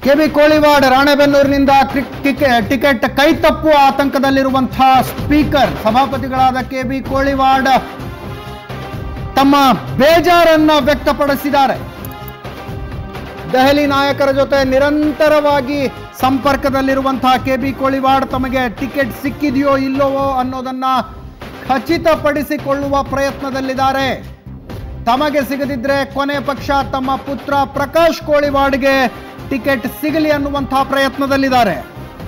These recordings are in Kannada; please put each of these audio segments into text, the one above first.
ಕೆಬಿ ಕೋಳಿವಾಡ್ ರಾಣೆಬೆನ್ನೂರಿನಿಂದ ಕ್ರಿಕ್- ಟಿಕೆ- ಟಿಕೆಟ್ ಕೈತಪ್ಪುವ ಆತಂಕದಲ್ಲಿರುವಂತಹ ಸ್ಪೀಕರ್ ಸಭಾಪತಿಗಳಾದ ಕೆಬಿ ಕೋಳಿವಾಡ್ ತಮ್ಮ ಬೇಜಾರನ್ನ ವ್ಯಕ್ತಪಡಿಸಿದ್ದಾರೆ ದೆಹಲಿ ನಾಯಕರ ಜೊತೆ ನಿರಂತರವಾಗಿ ಸಂಪರ್ಕದಲ್ಲಿರುವಂತಹ ಕೆ ಬಿ ಕೋಳಿವಾಡ್ ತಮಗೆ ಟಿಕೆಟ್ ಸಿಕ್ಕಿದೆಯೋ ಇಲ್ಲವೋ ಅನ್ನೋದನ್ನ ಖಚಿತಪಡಿಸಿಕೊಳ್ಳುವ ಪ್ರಯತ್ನದಲ್ಲಿದ್ದಾರೆ ತಮಗೆ ಸಿಗದಿದ್ರೆ ಕೊನೆ ಪಕ್ಷ ತಮ್ಮ ಪುತ್ರ ಪ್ರಕಾಶ್ ಕೋಳಿವಾಡ್ಗೆ ಟಿಕೆಟ್ ಸಿಗಲಿ ಅನ್ನುವಂತಹ ಪ್ರಯತ್ನದಲ್ಲಿದ್ದಾರೆ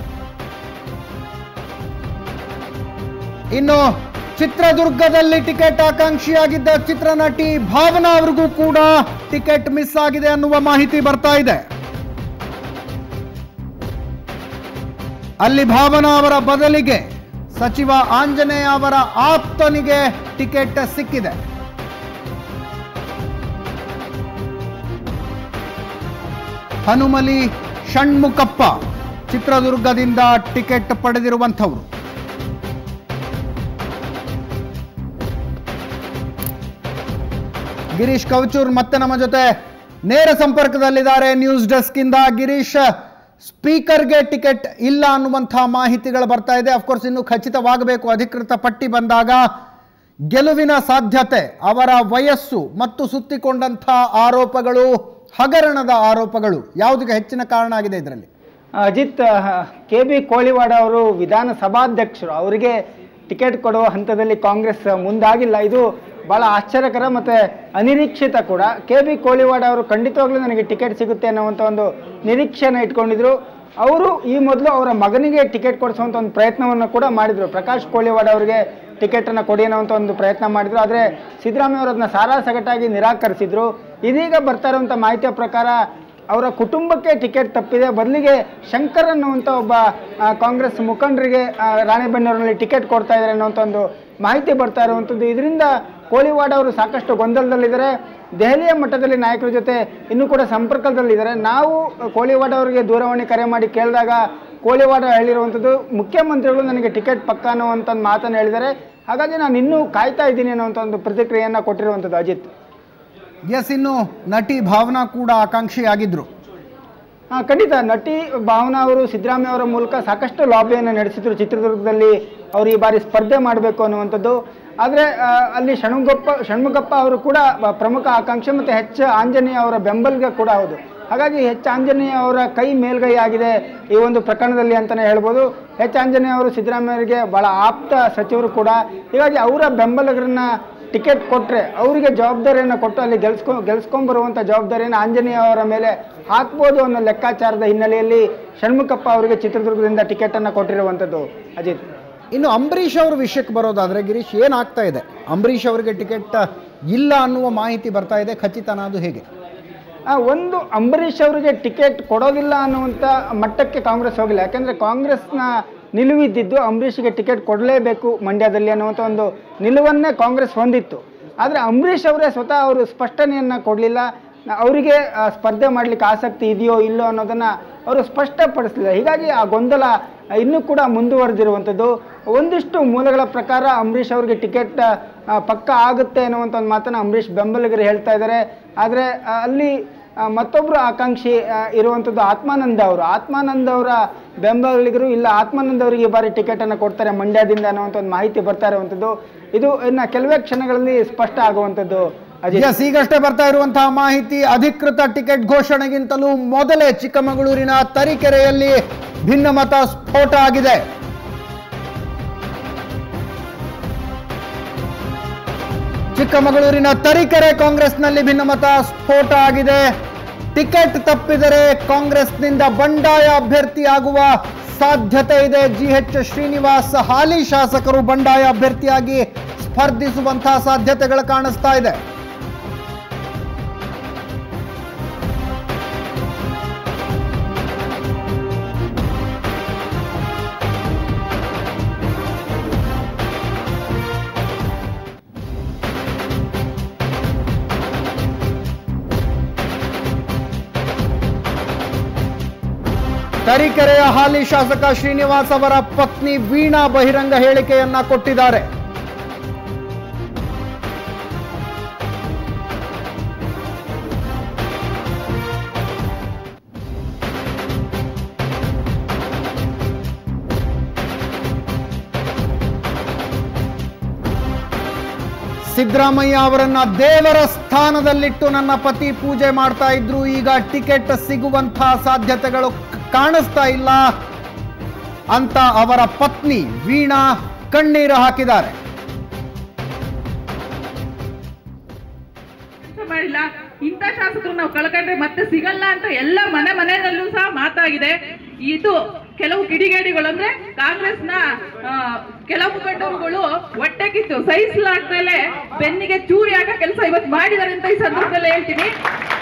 ಇನ್ನು ಚಿತ್ರದುರ್ಗದಲ್ಲಿ ಟಿಕೆಟ್ ಆಕಾಂಕ್ಷಿಯಾಗಿದ್ದ ಚಿತ್ರನಟಿ ಭಾವನಾ ಅವ್ರಿಗೂ ಕೂಡ ಟಿಕೆಟ್ ಮಿಸ್ ಆಗಿದೆ ಅನ್ನುವ ಮಾಹಿತಿ ಬರ್ತಾ ಇದೆ ಅಲ್ಲಿ ಭಾವನಾ ಅವರ ಬದಲಿಗೆ ಸಚಿವ ಆಂಜನೇಯ ಅವರ ಆಪ್ತನಿಗೆ ಟಿಕೆಟ್ ಸಿಕ್ಕಿದೆ ಹನುಮಲಿ ಷಣ್ಮುಖಪ್ಪ ಚಿತ್ರದುರ್ಗದಿಂದ ಟಿಕೆಟ್ ಪಡೆದಿರುವಂಥವ್ರು ಗಿರೀಶ್ ಕವಚೂರ್ ಮತ್ತೆ ನಮ್ಮ ಜೊತೆ ನೇರ ಸಂಪರ್ಕದಲ್ಲಿದ್ದಾರೆ ನ್ಯೂಸ್ ಡೆಸ್ಕ್ ಇಂದ ಗಿರೀಶ್ ಸ್ಪೀಕರ್ಗೆ ಟಿಕೆಟ್ ಇಲ್ಲ ಅನ್ನುವಂತಹ ಮಾಹಿತಿಗಳು ಬರ್ತಾ ಇದೆ ಅಫ್ಕೋರ್ಸ್ ಇನ್ನು ಖಚಿತವಾಗಬೇಕು ಅಧಿಕೃತ ಪಟ್ಟಿ ಬಂದಾಗ ಗೆಲುವಿನ ಸಾಧ್ಯತೆ ಅವರ ವಯಸ್ಸು ಮತ್ತು ಸುತ್ತಿಕೊಂಡಂತಹ ಆರೋಪಗಳು ಹಗರಣದ ಆರೋಪಗಳು ಯಾವುದಕ್ಕೆ ಹೆಚ್ಚಿನ ಕಾರಣ ಆಗಿದೆ ಇದರಲ್ಲಿ ಅಜಿತ್ ಕೆ ಬಿ ಕೋಳಿವಾಡ ಅವರು ವಿಧಾನಸಭಾಧ್ಯಕ್ಷರು ಅವರಿಗೆ ಟಿಕೆಟ್ ಕೊಡುವ ಹಂತದಲ್ಲಿ ಕಾಂಗ್ರೆಸ್ ಮುಂದಾಗಿಲ್ಲ ಇದು ಬಹಳ ಆಶ್ಚರ್ಯಕರ ಮತ್ತು ಅನಿರೀಕ್ಷಿತ ಕೂಡ ಕೆ ಬಿ ಕೋಳಿವಾಡ ಅವರು ಖಂಡಿತವಾಗ್ಲೂ ನನಗೆ ಟಿಕೆಟ್ ಸಿಗುತ್ತೆ ಅನ್ನುವಂಥ ಒಂದು ನಿರೀಕ್ಷೆನ ಇಟ್ಕೊಂಡಿದ್ರು ಅವರು ಈ ಮೊದಲು ಅವರ ಮಗನಿಗೆ ಟಿಕೆಟ್ ಕೊಡಿಸುವಂಥ ಒಂದು ಪ್ರಯತ್ನವನ್ನು ಕೂಡ ಮಾಡಿದರು ಪ್ರಕಾಶ್ ಕೋಳಿವಾಡ ಅವರಿಗೆ ಟಿಕೆಟನ್ನು ಕೊಡಿ ಅನ್ನೋಂಥ ಒಂದು ಪ್ರಯತ್ನ ಮಾಡಿದರು ಆದರೆ ಸಿದ್ದರಾಮಯ್ಯ ಅವರು ಅದನ್ನ ಸಾರಾಸಗಟಾಗಿ ನಿರಾಕರಿಸಿದ್ರು ಇದೀಗ ಬರ್ತಾ ಇರುವಂಥ ಮಾಹಿತಿಯ ಪ್ರಕಾರ ಅವರ ಕುಟುಂಬಕ್ಕೆ ಟಿಕೆಟ್ ತಪ್ಪಿದೆ ಬದಲಿಗೆ ಶಂಕರ್ ಅನ್ನುವಂಥ ಒಬ್ಬ ಆ, ಕಾಂಗ್ರೆಸ್ ಮುಖಂಡರಿಗೆ ಆ, ರಾಣೆಬೆನ್ನೂರಿನಲ್ಲಿ ಟಿಕೆಟ್ ಕೊಡ್ತಾ ಇದ್ದಾರೆ ಅನ್ನುವಂಥ ಒಂದು ಮಾಹಿತಿ ಬರ್ತಾ ಇರುವಂಥದ್ದು ಇದರಿಂದ ಕೋಳಿವಾಡ ಅವರು ಸಾಕಷ್ಟು ಗೊಂದಲದಲ್ಲಿದ್ದಾರೆ ದೆಹಲಿಯ ಮಟ್ಟದಲ್ಲಿ ನಾಯಕರ ಜೊತೆ ಇನ್ನೂ ಕೂಡ ಸಂಪರ್ಕದಲ್ಲಿದ್ದಾರೆ ನಾವು ಕೋಳಿವಾಡ ಅವರಿಗೆ ದೂರವಾಣಿ ಕರೆ ಮಾಡಿ ಕೇಳಿದಾಗ ಕೋಳಿವಾಡ ಹೇಳಿರುವಂಥದ್ದು ಮುಖ್ಯಮಂತ್ರಿಗಳು ನನಗೆ ಟಿಕೆಟ್ ಪಕ್ಕ ಅನ್ನುವಂಥ ಒಂದು ಮಾತನ್ನು ಹೇಳಿದ್ದಾರೆ ಹಾಗಾಗಿ ನಾನು ಇನ್ನೂ ಕಾಯ್ತಾ ಇದ್ದೀನಿ ಅನ್ನುವಂಥ ಒಂದು ಪ್ರತಿಕ್ರಿಯೆಯನ್ನು ಕೊಟ್ಟಿರುವಂಥದ್ದು ಅಜಿತ್ ಎಸ್ ಇನ್ನು ನಟಿ ಭಾವನಾ ಕೂಡ ಆಕಾಂಕ್ಷಿಯಾಗಿದ್ರು ಹಾ, ಖಂಡಿತ ನಟಿ ಭಾವನಾ ಅವರು ಸಿದ್ದರಾಮಯ್ಯ ಅವರ ಮೂಲಕ ಸಾಕಷ್ಟು ಲಾಬಿಯನ್ನು ನಡೆಸಿದ್ರು ಚಿತ್ರದುರ್ಗದಲ್ಲಿ ಅವರು ಈ ಬಾರಿ ಸ್ಪರ್ಧೆ ಮಾಡಬೇಕು ಅನ್ನುವಂಥದ್ದು ಆದರೆ ಅಲ್ಲಿ ಷಣ್ಮುಖಪ್ಪ ಷಣ್ಮುಖಪ್ಪ ಅವರು ಕೂಡ ಬ- ಪ್ರಮುಖ ಆಕಾಂಕ್ಷೆ ಮತ್ತು ಹೆಚ್ಚು ಆಂಜನೇಯ ಅವರ ಬೆಂಬಲಿಗ ಕೂಡ ಹೌದು ಹಾಗಾಗಿ ಹೆಚ್ಚು ಆಂಜನೇಯ ಅವರ ಕೈ ಮೇಲ್ಗೈ ಆಗಿದೆ ಈ ಒಂದು ಪ್ರಕರಣದಲ್ಲಿ ಅಂತಲೇ ಹೇಳ್ಬೋದು ಹೆಚ್ಚು ಆಂಜನೇಯ ಅವರು ಸಿದ್ದರಾಮಯ್ಯರಿಗೆ ಬಹಳ ಆಪ್ತ ಸಚಿವರು ಕೂಡ ಹೀಗಾಗಿ ಅವರ ಬೆಂಬಲಿಗರನ್ನ ಟಿಕೆಟ್ ಕೊಟ್ಟರೆ ಅವರಿಗೆ ಜವಾಬ್ದಾರಿಯನ್ನು ಕೊಟ್ಟು ಅಲ್ಲಿ ಗೆಲ್ಸ್ಕೊ ಗೆಲ್ಸ್ಕೊಂಡ್ಬರುವಂಥ ಜವಾಬ್ದಾರಿಯನ್ನು ಆಂಜನೇಯ ಅವರ ಮೇಲೆ ಹಾಕ್ಬೋದು ಅನ್ನೋ ಲೆಕ್ಕಾಚಾರದ ಹಿನ್ನೆಲೆಯಲ್ಲಿ ಷಣ್ಮುಖಪ್ಪ ಅವರಿಗೆ ಚಿತ್ರದುರ್ಗದಿಂದ ಟಿಕೆಟನ್ನು ಕೊಟ್ಟಿರುವಂಥದ್ದು ಅಜಿತ್ ಇನ್ನು ಅಂಬರೀಷ್ ಅವ್ರ ವಿಷಯಕ್ಕೆ ಬರೋದಾದ್ರೆ ಗಿರೀಶ್ ಏನಾಗ್ತಾ ಇದೆ ಅಂಬರೀಷ್ ಅವರಿಗೆ ಟಿಕೆಟ್ ಇಲ್ಲ ಅನ್ನುವ ಮಾಹಿತಿ ಬರ್ತಾ ಇದೆ ಖಚಿತನ ಅದು ಹೇಗೆ ಆ, ಒಂದು ಅಂಬರೀಷ್ ಅವರಿಗೆ ಟಿಕೆಟ್ ಕೊಡೋದಿಲ್ಲ ಅನ್ನುವಂಥ ಮಟ್ಟಕ್ಕೆ ಕಾಂಗ್ರೆಸ್ ಹೋಗಿಲ್ಲ ಯಾಕಂದರೆ ಕಾಂಗ್ರೆಸ್ನ ನಿಲುವಿದ್ದಿದ್ದು ಅಂಬರೀಷ್ಗೆ ಟಿಕೆಟ್ ಕೊಡಲೇಬೇಕು ಮಂಡ್ಯದಲ್ಲಿ ಅನ್ನುವಂಥ ಒಂದು ನಿಲುವನ್ನೇ ಕಾಂಗ್ರೆಸ್ ಹೊಂದಿತ್ತು ಆದರೆ ಅಂಬರೀಷ್ ಅವರೇ ಸ್ವತಃ ಅವರು ಸ್ಪಷ್ಟನೆಯನ್ನು ಕೊಡಲಿಲ್ಲ ಅವರಿಗೆ ಆ, ಸ್ಪರ್ಧೆ ಮಾಡಲಿಕ್ಕೆ ಆಸಕ್ತಿ ಇದೆಯೋ ಇಲ್ಲೋ ಅನ್ನೋದನ್ನು ಅವರು ಸ್ಪಷ್ಟಪಡಿಸಲಿಲ್ಲ ಹೀಗಾಗಿ ಆ ಗೊಂದಲ ಇನ್ನೂ ಕೂಡ ಮುಂದುವರೆದಿರುವಂಥದ್ದು ಒಂದಿಷ್ಟು ಮೂಲಗಳ ಪ್ರಕಾರ ಅಂಬರೀಷ್ ಅವರಿಗೆ ಟಿಕೆಟ್ ಆ, ಪಕ್ಕ ಆಗುತ್ತೆ ಅನ್ನುವಂಥ ಒಂದು ಮಾತನ್ನು ಅಂಬರೀಷ್ ಬೆಂಬಲಿಗರು ಹೇಳ್ತಾ ಇದ್ದಾರೆ ಆದರೆ ಆ, ಅಲ್ಲಿ ಆ, ಮತ್ತೊಬ್ಬರು ಆಕಾಂಕ್ಷಿ ಆ, ಇರುವಂಥದ್ದು ಆತ್ಮಾನಂದ ಅವರು ಆತ್ಮಾನಂದ ಅವರ ಬೆಂಬಲಿಗರು ಇಲ್ಲ ಆತ್ಮಾನಂದ ಅವರಿಗೆ ಈ ಬಾರಿ ಟಿಕೆಟನ್ನು ಕೊಡ್ತಾರೆ ಮಂಡ್ಯದಿಂದ ಅನ್ನುವಂಥ ಒಂದು ಮಾಹಿತಿ ಬರ್ತಾ ಇರುವಂಥದ್ದು ಇದು ಇನ್ನು ಕೆಲವೇ ಕ್ಷಣಗಳಲ್ಲಿ ಸ್ಪಷ್ಟ ಆಗುವಂಥದ್ದು ಅಜಿತ್ ಎಸ್ ಈಗಷ್ಟೇ ಬರ್ತಾ ಇರುವಂತಹ ಮಾಹಿತಿ ಅಧಿಕೃತ ಟಿಕೆಟ್ ಘೋಷಣೆಗಿಂತಲೂ ಮೊದಲೇ ಚಿಕ್ಕಮಗಳೂರಿನ ತರೀಕೆರೆಯಲ್ಲಿ ಭಿನ್ನಮತ ಸ್ಫೋಟ ಆಗಿದೆ ಚಿಕ್ಕಮಗಳೂರಿನ ತರೀಕೆರೆ ಕಾಂಗ್ರೆಸ್ನಲ್ಲಿ ಭಿನ್ನಮತ ಸ್ಫೋಟ ಆಗಿದೆ ಟಿಕೆಟ್ ತಪ್ಪಿದರೆ ಕಾಂಗ್ರೆಸ್ನಿಂದ ಬಂಡಾಯ ಅಭ್ಯರ್ಥಿ ಆಗುವ ಸಾಧ್ಯತೆ ಇದೆ ಜಿ ಎಚ್ ಶ್ರೀನಿವಾಸ್ ಹಾಲಿ ಶಾಸಕರು ಬಂಡಾಯ ಅಭ್ಯರ್ಥಿಯಾಗಿ ಸ್ಪರ್ಧಿಸುವಂತಹ ಸಾಧ್ಯತೆಗಳು ಕಾಣಿಸ್ತಾ ಇದೆ ತರೀಕೆರೆಯ ಹಾಲಿ ಶಾಸಕ ಶ್ರೀನಿವಾಸ್ ಅವರ ಪತ್ನಿ ವೀಣಾ ಬಹಿರಂಗ ಹೇಳಿಕೆಯನ್ನ ಕೊಟ್ಟಿದ್ದಾರೆ ಸಿದ್ದರಾಮಯ್ಯ ಅವರನ್ನ ದೇವರ ಸ್ಥಾನದಲ್ಲಿಟ್ಟು ನನ್ನ ಪತಿ ಪೂಜೆ ಮಾಡ್ತಾ ಇದ್ರು ಈಗ ಟಿಕೆಟ್ ಸಿಗುವಂತಹ ಸಾಧ್ಯತೆಗಳು ಕ- ಕಾಣಿಸ್ತಾ ಇಲ್ಲ ಅಂತ ಅವರ ಪತ್ನಿ ವೀಣಾ ಕಣ್ಣೀರು ಹಾಕಿದ್ದಾರೆ ಕೆಲಸ ಮಾಡಿಲ್ಲ ಇಂಥ ಶಾಸಕರು ನಾವು ಕಳ್ಕೊಂಡ್ರೆ ಮತ್ತೆ ಸಿಗಲ್ಲ ಅಂತ ಎಲ್ಲ ಮನೆ ಮನೆಯಲ್ಲೂ ಸಹ ಮಾತಾಗಿದೆ ಇದು ಕೆಲವು ಕಿಡಿಗೇಡಿಗಳು ಅಂದ್ರೆ ಕಾಂಗ್ರೆಸ್ನ ಆ, ಕೆಲವು ಮುಖಂಡರುಗಳು ಹೊಟ್ಟೆ ಕಿತ್ತು ಸಹಿಸಲಾಗ್ದಲೆ ಬೆನ್ನಿಗೆ ಚೂರಿ ಹಾಕೋ ಕೆಲಸ ಇವತ್ತು ಮಾಡಿದ್ದಾರೆ ಅಂತ ಈ ಸಂದರ್ಭದಲ್ಲಿ ಹೇಳ್ತೀನಿ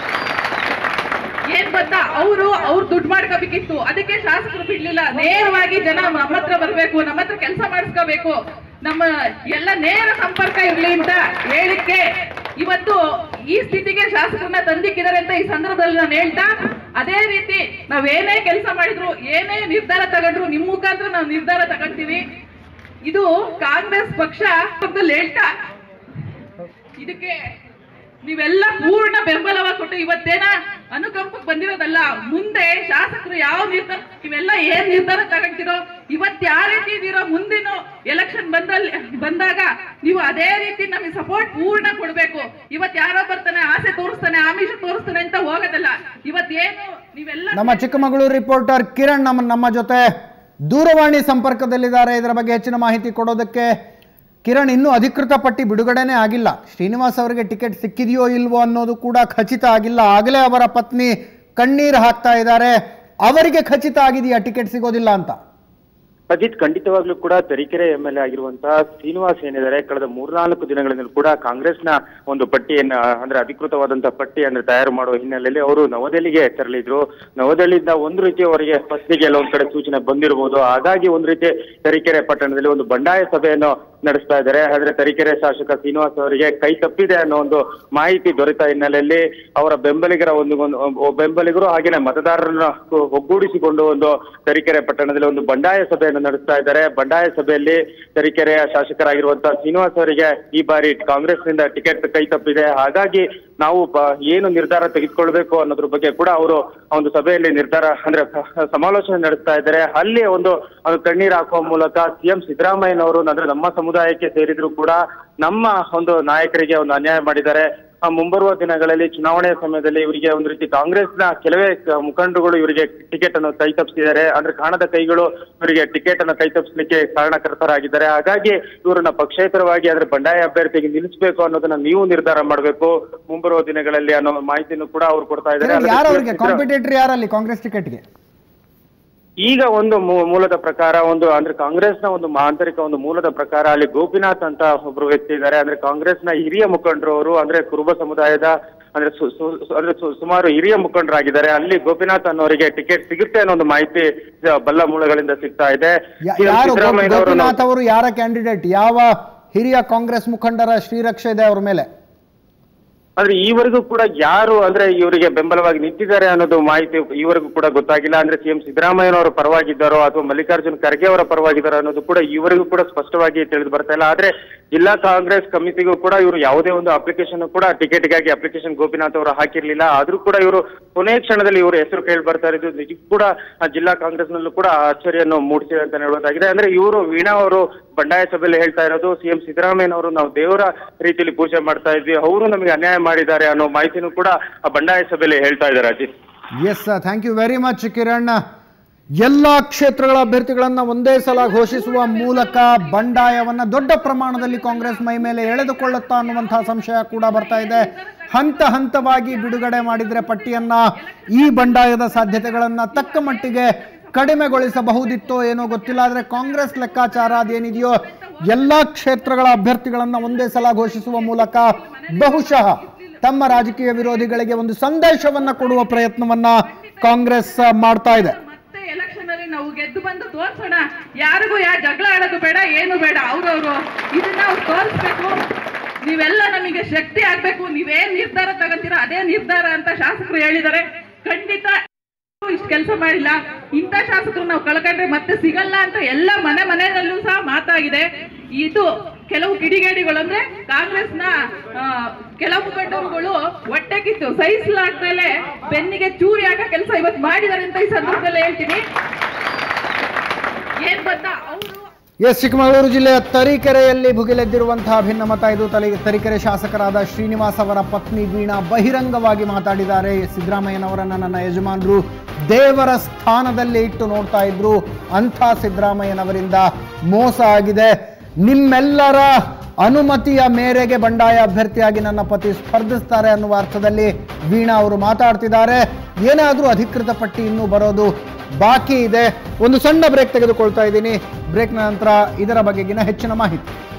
ಏನ್ ಗೊತ್ತಾ ಅವರು ಅವ್ರು ದುಡ್ಡು ಮಾಡ್ಕೋಬೇಕಿತ್ತು ಅದಕ್ಕೆ ಶಾಸಕರು ಬಿಡ್ಲಿಲ್ಲ ನೇರವಾಗಿ ಜನ ನಮ್ಮ ಹತ್ರ ಬರ್ಬೇಕು ನಮ್ಮ ಹತ್ರ ಕೆಲಸ ಮಾಡಿಸ್ಕೋಬೇಕು ನಮ್ಮ ಎಲ್ಲ ನೇರ ಸಂಪರ್ಕ ಇರ್ಲಿ ಅಂತ ಹೇಳಿಕ್ಕೆ ಇವತ್ತು ಈ ಸ್ಥಿತಿಗೆ ಶಾಸಕರನ್ನ ತಂದಿಕ್ಕಿದ್ದಾರೆ ಅಂತ ಈ ಸಂದರ್ಭದಲ್ಲಿ ನಾನು ಹೇಳ್ತಾ ಅದೇ ರೀತಿ ನಾವೇನೇ ಕೆಲಸ ಮಾಡಿದ್ರು ಏನೇ ನಿರ್ಧಾರ ತಗೊಂಡ್ರು ನಿಮ್ ಮುಖಾಂತರ ನಾವು ನಿರ್ಧಾರ ತಗೊಂತೀವಿ ಇದು ಕಾಂಗ್ರೆಸ್ ಪಕ್ಷ ಪಕ್ಕದಲ್ಲಿ ಹೇಳ್ತಾ ಇದಕ್ಕೆ ನೀವೆಲ್ಲ ಪೂರ್ಣ ಬೆಂಬಲವಾಗಿ ಕೊಟ್ಟು ಇವತ್ತೇನ ಅನುಕಂಪಕ್ಕೆ ಬಂದಿರೋದಲ್ಲ ಮುಂದೆ ಶಾಸಕರು ಯಾವ ನಿರ್ಧಾರ ನೀವೆಲ್ಲ ಏನ್ ನಿರ್ಧಾರ ತಗೊಂತಿರೋ ಇವತ್ತು ಯಾವ ರೀತಿ ಇದೀರೋ ಮುಂದಿನ ಎಲೆಕ್ಷನ್ ಬಂದಲ್ಲಿ ಬಂದಾಗ ನೀವು ಅದೇ ರೀತಿ ನಮಗೆ ಸಪೋರ್ಟ್ ಪೂರ್ಣ ಕೊಡ್ಬೇಕು ಇವತ್ತು ಯಾರೋ ಬರ್ತಾನೆ ಆಸೆ ತೋರಿಸ್ತಾನೆ ಆಮಿಷ ತೋರಿಸ್ತಾನೆ ಅಂತ ಹೋಗೋದಲ್ಲ ಇವತ್ತೇನು ನೀವೆಲ್ಲ ನಮ್ಮ ಚಿಕ್ಕಮಗಳೂರು ರಿಪೋರ್ಟರ್ ಕಿರಣ್ ನಮ್ಮ ನಮ್ಮ ಜೊತೆ ದೂರವಾಣಿ ಸಂಪರ್ಕದಲ್ಲಿದ್ದಾರೆ ಇದರ ಬಗ್ಗೆ ಹೆಚ್ಚಿನ ಮಾಹಿತಿ ಕೊಡೋದಕ್ಕೆ ಕಿರಣ್ ಇನ್ನೂ ಅಧಿಕೃತ ಪಟ್ಟಿ ಬಿಡುಗಡೆನೇ ಆಗಿಲ್ಲ ಶ್ರೀನಿವಾಸ್ ಅವರಿಗೆ ಟಿಕೆಟ್ ಸಿಕ್ಕಿದೆಯೋ ಇಲ್ವೋ ಅನ್ನೋದು ಕೂಡ ಖಚಿತ ಆಗಿಲ್ಲ ಆಗಲೇ ಅವರ ಪತ್ನಿ ಕಣ್ಣೀರು ಹಾಕ್ತಾ ಇದ್ದಾರೆ ಅವರಿಗೆ ಖಚಿತ ಆಗಿದೆಯಾ ಟಿಕೆಟ್ ಸಿಗೋದಿಲ್ಲ ಅಂತ ಅಜಿತ್ ಖಂಡಿತವಾಗ್ಲೂ ಕೂಡ ತರೀಕೆರೆ ಎಂ ಎಲ್ ಎ ಆಗಿರುವಂತಹ ಶ್ರೀನಿವಾಸ್ ಏನಿದ್ದಾರೆ ಕಳೆದ ಮೂರ್ನಾಲ್ಕು ದಿನಗಳಿಂದಲೂ ಕೂಡ ಕಾಂಗ್ರೆಸ್ನ ಒಂದು ಪಟ್ಟಿಯನ್ನ ಅಂದ್ರೆ ಅಧಿಕೃತವಾದಂತಹ ಪಟ್ಟಿಯನ್ನು ತಯಾರು ಮಾಡುವ ಹಿನ್ನೆಲೆಯಲ್ಲಿ ಅವರು ನವದೆಹಲಿಗೆ ತೆರಳಿದ್ರು ನವದೆಹಲಿಯಿಂದ ಒಂದು ರೀತಿ ಅವರಿಗೆ ಫಸ್ಟಿಗೆ ಎಲ್ಲ ಒಂದ್ ಕಡೆ ಸೂಚನೆ ಬಂದಿರಬಹುದು ಹಾಗಾಗಿ ಒಂದು ರೀತಿ ತರೀಕೆರೆ ಪಟ್ಟಣದಲ್ಲಿ ಒಂದು ಬಂಡಾಯ ಸಭೆಯನ್ನು ನಡೆಸ್ತಾ ಇದ್ದಾರೆ ಆದ್ರೆ ತರೀಕೆರೆ ಶಾಸಕ ಶ್ರೀನಿವಾಸ್ ಅವರಿಗೆ ಕೈ ತಪ್ಪಿದೆ ಅನ್ನೋ ಒಂದು ಮಾಹಿತಿ ದೊರೆತ ಹಿನ್ನೆಲೆಯಲ್ಲಿ ಅವರ ಬೆಂಬಲಿಗರ ಒಂದು ಒಂದು ಬೆಂಬಲಿಗರು ಹಾಗೇನೆ ಮತದಾರರನ್ನ ಒಗ್ಗೂಡಿಸಿಕೊಂಡು ಒಂದು ತರೀಕೆರೆ ಪಟ್ಟಣದಲ್ಲಿ ಒಂದು ಬಂಡಾಯ ಸಭೆಯನ್ನು ನಡೆಸ್ತಾ ಇದ್ದಾರೆ ಬಂಡಾಯ ಸಭೆಯಲ್ಲಿ ತರೀಕೆರೆಯ ಶಾಸಕರಾಗಿರುವಂತಹ ಶ್ರೀನಿವಾಸ್ ಅವರಿಗೆ ಈ ಬಾರಿ ಕಾಂಗ್ರೆಸ್ನಿಂದ ಟಿಕೆಟ್ ಕೈ ತಪ್ಪಿದೆ ಹಾಗಾಗಿ ನಾವು ಬ- ಏನು ನಿರ್ಧಾರ ತೆಗೆದುಕೊಳ್ಬೇಕು ಅನ್ನೋದ್ರ ಬಗ್ಗೆ ಕೂಡ ಅವರು ಒಂದು ಸಭೆಯಲ್ಲಿ ನಿರ್ಧಾರ ಅಂದ್ರೆ ಸಮಾಲೋಚನೆ ನಡೆಸ್ತಾ ಇದ್ದಾರೆ ಅಲ್ಲಿ ಒಂದು ಒಂದು ಕಣ್ಣೀರು ಹಾಕುವ ಮೂಲಕ ಸಿಎಂ ಸಿದ್ದರಾಮಯ್ಯನವರು ಅಂದ್ರೆ ನಮ್ಮ ಸಮುದಾಯಕ್ಕೆ ಸೇರಿದ್ರು ಕೂಡ ನಮ್ಮ ಒಂದು ನಾಯಕರಿಗೆ ಒಂದು ಅನ್ಯಾಯ ಮಾಡಿದ್ದಾರೆ ಆ ಮುಂಬರುವ ದಿನಗಳಲ್ಲಿ ಚುನಾವಣೆಯ ಸಮಯದಲ್ಲಿ ಇವರಿಗೆ ಒಂದು ರೀತಿ ಕಾಂಗ್ರೆಸ್ನ ಕೆಲವೇ ಕ- ಮುಖಂಡರುಗಳು ಇವರಿಗೆ ಟಿಕೆಟ್ ಅನ್ನು ಕೈ ತಪ್ಪಿಸಿದ್ದಾರೆ ಅಂದ್ರೆ ಕಾಣದ ಕೈಗಳು ಇವರಿಗೆ ಟಿಕೆಟ್ ಅನ್ನು ಕೈ ತಪ್ಪಿಸಲಿಕ್ಕೆ ಕಾರಣಕರ್ತರಾಗಿದ್ದಾರೆ ಹಾಗಾಗಿ ಇವರನ್ನ ಪಕ್ಷೇತರವಾಗಿ ಅಂದ್ರೆ ಬಂಡಾಯ ಅಭ್ಯರ್ಥಿಗೆ ನಿಲ್ಲಿಸಬೇಕು ಅನ್ನೋದನ್ನ ನೀವು ನಿರ್ಧಾರ ಮಾಡಬೇಕು ಮುಂಬರುವ ದಿನಗಳಲ್ಲಿ ಅನ್ನೋ ಮಾಹಿತಿಯನ್ನು ಕೂಡ ಅವ್ರು ಕೊಡ್ತಾ ಇದ್ದಾರೆ ಕಿರಣ್, ಅಲ್ಲದೆ ಯಾರು ಅವರಿಗೆ ಸಿದ್ದರಾ- ಕಾಂಪಿಟೇಟರ್ ಯಾರಲ್ಲಿ ಕಾಂಗ್ರೆಸ್ ಟಿಕೆಟ್ಗೆ ಈಗ ಒಂದು ಮೂ- ಮೂಲದ ಪ್ರಕಾರ ಒಂದು ಅಂದ್ರೆ ಕಾಂಗ್ರೆಸ್ನ ಒಂದು ಆಂತರಿಕ ಒಂದು ಮೂಲದ ಪ್ರಕಾರ ಅಲ್ಲಿ ಗೋಪಿನಾಥ್ ಅಂತ ಒಬ್ರು ವ್ಯಕ್ತಿ ಇದ್ದಾರೆ ಅಂದ್ರೆ ಕಾಂಗ್ರೆಸ್ನ ಹಿರಿಯ ಮುಖಂಡರು ಅವರು ಅಂದ್ರೆ ಕುರುಬ ಸಮುದಾಯದ ಅಂದ್ರೆ ಸು- ಸು- ಸು- ಅಂದ್ರೆ ಸು- ಸುಮಾರು ಹಿರಿಯ ಮುಖಂಡರಾಗಿದ್ದಾರೆ ಅಲ್ಲಿ ಗೋಪಿನಾಥ್ ಅನ್ನೋರಿಗೆ ಟಿಕೆಟ್ ಸಿಗುತ್ತೆ ಅನ್ನೋ ಒಂದು ಮಾಹಿತಿ ಆ, ಬಲ್ಲ ಮೂಲಗಳಿಂದ ಸಿಗ್ತಾ ಇದೆ ಯಾ- ಸಿಎಂ ಯಾರು ಸಿದ್ದರಾಮಯ್ಯನವರು ಗೋಪಿನಾಥ್ ಅವರು ಯಾರ ಕ್ಯಾಂಡಿಡೇಟ್ ಯಾವ ಹಿರಿಯ ಕಾಂಗ್ರೆಸ್ ಮುಖಂಡರ ಶ್ರೀರಕ್ಷೆ ಇದೆ ಅವ್ರ ಮೇಲೆ ಆದ್ರೆ ಈವರೆಗೂ ಕೂಡ ಯಾರು ಅಂದ್ರೆ ಇವರಿಗೆ ಬೆಂಬಲವಾಗಿ ನಿಂತಿದ್ದಾರೆ ಅನ್ನೋದು ಮಾಹಿತಿ ಈವರೆಗೂ ಕೂಡ ಗೊತ್ತಾಗಿಲ್ಲ ಅಂದ್ರೆ ಸಿಎಂ ಸಿದ್ದರಾಮಯ್ಯನವರ ಪರವಾಗಿದ್ದಾರೋ ಅಥವಾ ಮಲ್ಲಿಕಾರ್ಜುನ್ ಖರ್ಗೆ ಅವರ ಪರವಾಗಿದ್ದಾರೋ ಅನ್ನೋದು ಕೂಡ ಈವರೆಗೂ ಕೂಡ ಸ್ಪಷ್ಟವಾಗಿ ತಿಳಿದು ಬರ್ತಾ ಇಲ್ಲ ಆದ್ರೆ ಜಿಲ್ಲಾ ಕಾಂಗ್ರೆಸ್ ಕಮಿಟಿಗೂ ಕೂಡ ಇವರು ಯಾವುದೇ ಒಂದು ಅಪ್ಲಿಕೇಶನ್ ಕೂಡ ಟಿಕೆಟ್ಗಾಗಿ ಅಪ್ಲಿಕೇಶನ್ ಗೋಪಿನಾಥ್ ಅವರು ಹಾಕಿರ್ಲಿಲ್ಲ ಆದ್ರೂ ಕೂಡ ಇವರು ಕೊನೆಯ ಕ್ಷಣದಲ್ಲಿ ಇವರು ಹೆಸರು ಕೇಳಿ ಬರ್ತಾ ಇರೋದು ನಿಜಕ್ಕೂ ಕೂಡ ಆ ಜಿಲ್ಲಾ ಕಾಂಗ್ರೆಸ್ನಲ್ಲೂ ಕೂಡ ಅಚ್ಚರಿಯನ್ನು ಮೂಡಿಸಿದೆ ಅಂತ ಹೇಳೋದಾಗಿದೆ ಅಂದ್ರೆ ಇವರು ವೀಣಾ ಅವರು ಬಂಡಾಯ ಸಭೆಯಲ್ಲಿ ಹೇಳ್ತಾ ಇರೋದು ಸಿಎಂ ಸಿದ್ದರಾಮಯ್ಯನವರು ನಾವು ದೇವರ ರೀತಿಯಲ್ಲಿ ಪೂಜೆ ಮಾಡ್ತಾ ಇದ್ವಿ ಅವರು ನಮಗೆ ಅನ್ಯಾಯ ಮಾಡಿದ್ದಾರೆ ಅನ್ನೋ ಮಾಹಿತಿನೂ ಕೂಡ ಆ ಬಂಡಾಯ ಸಭೆಯಲ್ಲಿ ಹೇಳ್ತಾ ಇದ್ದಾರೆ Ajit yes thank you very much Kiran ಎಲ್ಲ ಕ್ಷೇತ್ರಗಳ ಅಭ್ಯರ್ಥಿಗಳನ್ನ ಒಂದೇ ಸಲ ಘೋಷಿಸುವ ಮೂಲಕ ಬಂಡಾಯವನ್ನ ದೊಡ್ಡ ಪ್ರಮಾಣದಲ್ಲಿ ಕಾಂಗ್ರೆಸ್ ಮೈ ಮೇಲೆ ಎಳೆದುಕೊಳ್ಳುತ್ತಾ ಅನ್ನುವಂತಹ ಸಂಶಯ ಕೂಡ ಬರ್ತಾ ಇದೆ ಹಂತ ಹಂತವಾಗಿ ಬಿಡುಗಡೆ ಮಾಡಿದ್ರೆ ಪಟ್ಟಿಯನ್ನ ಈ ಬಂಡಾಯದ ಸಾಧ್ಯತೆಗಳನ್ನ ತಕ್ಕ ಮಟ್ಟಿಗೆ ಕಡಿಮೆಗೊಳಿಸಬಹುದಿತ್ತೋ ಏನೋ ಗೊತ್ತಿಲ್ಲ ಆದ್ರೆ ಕಾಂಗ್ರೆಸ್ ಲೆಕ್ಕಾಚಾರ ಅದೇನಿದೆಯೋ ಎಲ್ಲ ಕ್ಷೇತ್ರಗಳ ಅಭ್ಯರ್ಥಿಗಳನ್ನ ಒಂದೇ ಸಲ ಘೋಷಿಸುವ ಮೂಲಕ ಬಹುಶಃ ತಮ್ಮ ರಾಜಕೀಯ ವಿರೋಧಿಗಳಿಗೆ ಒಂದು ಸಂದೇಶವನ್ನ ಕೊಡುವ ಪ್ರಯತ್ನವನ್ನ ಕಾಂಗ್ರೆಸ್ ಆ, ಮಾಡ್ತಾ ಇದೆ ಮತ್ತೆ ಎಲೆಕ್ಷನ್ ಅಲ್ಲಿ ನಾವು ಗೆದ್ದು ಬಂದು ತೋರ್ಸೋಣ ಯಾರಿಗೂ ಯಾ ಜಗಳ ಆಡೋದು ಬೇಡ ಏನು ಬೇಡ ಅವ್ರವ್ರು ಇದನ್ನ ಅವ್ರು ತೋರಿಸ್ಬೇಕು ನೀವೆಲ್ಲ ನಮಗೆ ಶಕ್ತಿ ಆಗ್ಬೇಕು ನೀವೇನ್ ನಿರ್ಧಾರ ತಗೊಂತೀರಾ ಅದೇ ನಿರ್ಧಾರ ಅಂತ ಶಾಸಕರು ಹೇಳಿದ್ದಾರೆ ಖಂಡಿತ ಇಷ್ಟು ಕೆಲಸ ಮಾಡಿಲ್ಲ ಇಂಥ ಶಾಸಕರು ನಾವು ಕಳ್ಕೊಂಡ್ರೆ ಮತ್ತೆ ಸಿಗಲ್ಲ ಅಂತ ಎಲ್ಲ ಮನೆ ಮನೆಯಲ್ಲೂ ಸಹ ಮಾತಾಗಿದೆ ಇದು ಕೆಲವು ಕಿಡಿಗೇಡಿಗಳು ಅಂದ್ರೆ ಕಾಂಗ್ರೆಸ್ನ ಆ, ಕೆಲವು ಮುಖಂಡರುಗಳು ಹೊಟ್ಟೆ ಕಿತ್ತು ಸಹಿಸಲಾಗ್ದಲೆ ಬೆನ್ನಿಗೆ ಚೂರಿ ಹಾಕೋ ಕೆಲಸ ಇವತ್ತು ಮಾಡಿದ್ದಾರೆ ಅಂತ ಈ ಸಂದರ್ಭದಲ್ಲಿ ಹೇಳ್ತೀನಿ ಏನ್ ಗೊತ್ತಾ ಅವರು ಎಸ್ ಚಿಕ್ಕಮಗಳೂರು ಜಿಲ್ಲೆಯ ತರೀಕೆರೆಯಲ್ಲಿ ಭುಗಿಲೆದ್ದಿರುವಂತಹ ಭಿನ್ನಮತ ಇದು ತಲೆ ತರೀಕೆರೆ ಶಾಸಕರಾದ ಶ್ರೀನಿವಾಸ್ ಅವರ ಪತ್ನಿ ವೀಣಾ ಬಹಿರಂಗವಾಗಿ ಮಾತಾಡಿದ್ದಾರೆ ಸಿದ್ದರಾಮಯ್ಯನವರನ್ನ ನನ್ನ ಯಜಮಾನರು ದೇವರ ಸ್ಥಾನದಲ್ಲಿ ಇಟ್ಟು ನೋಡ್ತಾ ಇದ್ರು ಅಂಥ ಸಿದ್ದರಾಮಯ್ಯನವರಿಂದ ಮೋಸ ಆಗಿದೆ ನಿಮ್ಮೆಲ್ಲರ ಅನುಮತಿಯ ಮೇರೆಗೆ ಬಂಡಾಯ ಅಭ್ಯರ್ಥಿಯಾಗಿ ನನ್ನ ಪತಿ ಸ್ಪರ್ಧಿಸ್ತಾರೆ ಅನ್ನುವ ಅರ್ಥದಲ್ಲಿ ವೀಣಾ ಅವರು ಮಾತಾಡ್ತಿದ್ದಾರೆ ಏನಾದರೂ ಅಧಿಕೃತ ಪಟ್ಟಿ ಇನ್ನೂ ಬರೋದು ಬಾಕಿ ಇದೆ ಒಂದು ಸಣ್ಣ ಬ್ರೇಕ್ ತೆಗೆದುಕೊಳ್ತಾ ಇದ್ದೀನಿ ಬ್ರೇಕ್ನ ನಂತರ ಇದರ ಬಗೆಗಿನ ಹೆಚ್ಚಿನ ಮಾಹಿತಿ